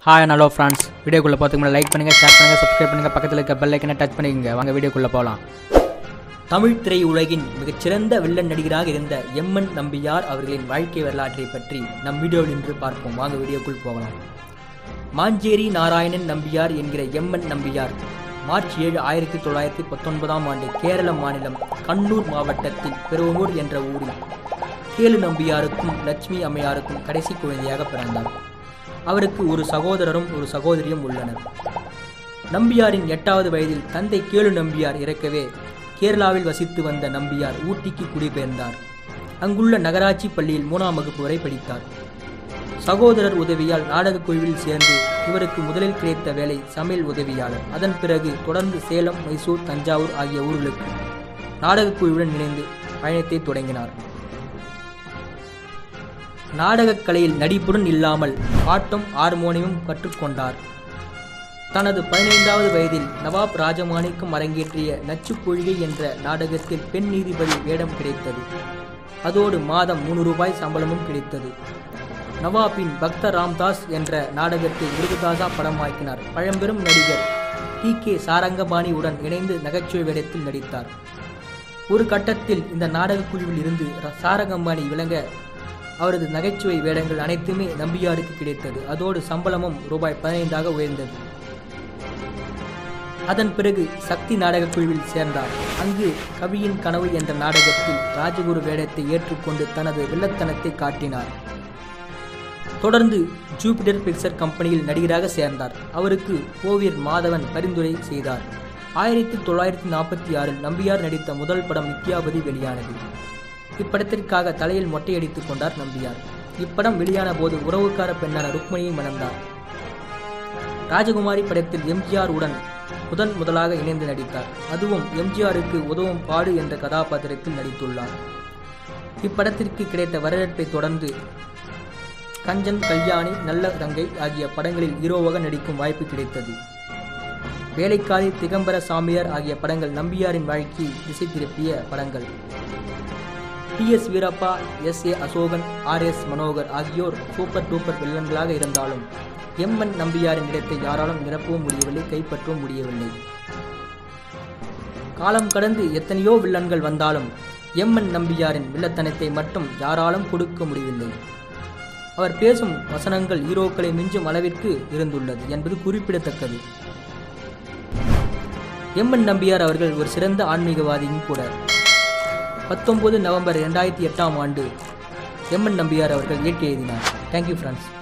hi hello friends வீடியோக்குள்ளே பார்த்துக்கு like பண்ணுங்கள் ஷேர் பண்ணுங்கள் சப்ஸ்கிரைப் பண்ணுங்கள் பக்கத்தில் இருக்க பெல் ஐக்கனை டச் பண்ணிக்கங்க வாங்க வீடியோக்குள்ளே போகலாம் தமிழ் திரையுலகின் மிகச்சிறந்த வில்லன் நடிகராக இருந்த எம்என் நம்பியார் அவர்களின் வாழ்க்கை வரலாற்றை பற்றி நம் வீடியோவில் இன்று பார்ப்போம் வாங்க வீடியோக்குள் போகலாம் மாஞ்சேரி நாராயணன் நம்பியார் என்கிற எம்என் நம்பியார் மார்ச் ஏழு ஆயிரத்தி தொள்ளாயிரத்தி பத்தொன்பதாம் ஆண்டு கேரள மாநிலம் கண்ணூர் மாவட்டத்தில் பெருவனூர் என்ற ஊரில் கேளு நம்பியாருக்கும் லட்சுமி அம்மையாருக்கும் கடைசி குழந்தையாக பிறந்தார் அவருக்கு ஒரு சகோதரரும் ஒரு சகோதரியும் உள்ளனர் நம்பியாரின் எட்டாவது வயதில் தந்தை கேளு நம்பியார் இறக்கவே கேரளாவில் வசித்து வந்த நம்பியார் ஊட்டிக்கு குடிபெயர்ந்தார் அங்குள்ள நகராட்சி பள்ளியில் மூணாம் வகுப்பு வரை படித்தார் சகோதரர் உதவியால் நாடகக் குழுவில் சேர்ந்து இவருக்கு முதலில் கிடைத்த வேலை சமையல் உதவியாளர் அதன் பிறகு தொடர்ந்து சேலம் மைசூர் தஞ்சாவூர் ஆகிய ஊர்களுக்கு நாடகக் குழுவுடன் இணைந்து பயணத்தை தொடங்கினார் நாடகக் கலையில் நடிப்புடன் இல்லாமல் பாட்டும் ஹார்மோனியமும் கற்றுக்கொண்டார் தனது பதினைந்தாவது வயதில் நவாப் ராஜமாணிக்கம் அரங்கேற்றிய நச்சுப்பொழிகை என்ற நாடகத்தில் பெண் நீதிபதி வேடம் கிடைத்தது அதோடு மாதம் மூணு ரூபாய் சம்பளமும் கிடைத்தது நவாபின் பக்த ராம்தாஸ் என்ற நாடகத்தை முருகதாசா படமாக்கினார் பழம்பெரும் நடிகர் டி கே சாரங்கபாணியுடன் இணைந்து நகைச்சுவை வேடத்தில் நடித்தார் ஒரு கட்டத்தில் இந்த நாடகக் குழுவில் இருந்து ர- சாரங்கபாணி விளங்க அவரது நகைச்சுவை வேடங்கள் அனைத்துமே நம்பியாருக்கு கிடைத்தது அதோடு சம்பளமும் ரூபாய் பதினைந்தாக உயர்ந்தது அதன் பிறகு சக்தி நாடகக் குழுவில் சேர்ந்தார் அங்கு கவியின் கனவு என்ற நாடகத்தில் ராஜகுரு வேடத்தை ஏற்றுக்கொண்டு தனது வில்லத்தனத்தை காட்டினார் தொடர்ந்து ஜூபிட்டர் பிக்சர் கம்பெனியில் நடிகராக சேர்ந்தார் அவருக்கு ஓவியர் மாதவன் பரிந்துரை செய்தார் ஆயிரத்தி தொள்ளாயிரத்தி நாற்பத்தி ஆறில் நம்பியார் நடித்த முதல் படம் வித்யாபதி வெளியானது இப்படத்திற்காக தலையில் மொட்டையடித்துக் கொண்டார் நம்பியார் இப்படம் வெளியான போது உறவுக்கார பெண்ணான ருக்மணியை மணந்தார் ராஜகுமாரி படத்தில் எம்ஜிஆர் உடன் முதன் முதலாக இணைந்து நடித்தார் அதுவும் எம்ஜிஆருக்கு உதவும் பாடு என்ற கதாபாத்திரத்தில் நடித்துள்ளார் இப்படத்திற்கு கிடைத்த வரவேற்பை தொடர்ந்து கஞ்சன் கல்யாணி நல்ல தங்கை ஆகிய படங்களில் ஹீரோவாக நடிக்கும் வாய்ப்பு கிடைத்தது வேலைக்காரி திகம்பர சாமியார் ஆகிய படங்கள் நம்பியாரின் வாழ்க்கையை திசை திருப்பிய படங்கள் T S Veerappa S A Asokan R S Manohar ஆகியோர் சூப்பர் டூப்பர் வில்லன்களாக இருந்தாலும் எம்என் நம்பியாரின் இடத்தை யாராலும் நிரப்பவும் முடியவில்லை கைப்பற்றவும் முடியவில்லை காலம் கடந்து எத்தனையோ வில்லன்கள் வந்தாலும் எம்என் நம்பியாரின் வில்லத்தனத்தை மட்டும் யாராலும் கொடுக்க முடியவில்லை அவர் பேசும் வசனங்கள் ஹீரோக்களை மிஞ்சும் அளவிற்கு இருந்துள்ளது என்பது குறிப்பிடத்தக்கது எம்என் நம்பியார் அவர்கள் ஒரு சிறந்த ஆன்மீகவாதியும் கூட பத்தொன்பது நவம்பர் இரண்டாயிரத்தி எட்டாம் ஆண்டு எம்என் நம்பியார் அவர்கள் இயற்கை எழுதினார் தேங்க்யூ ஃப்ரெண்ட்ஸ்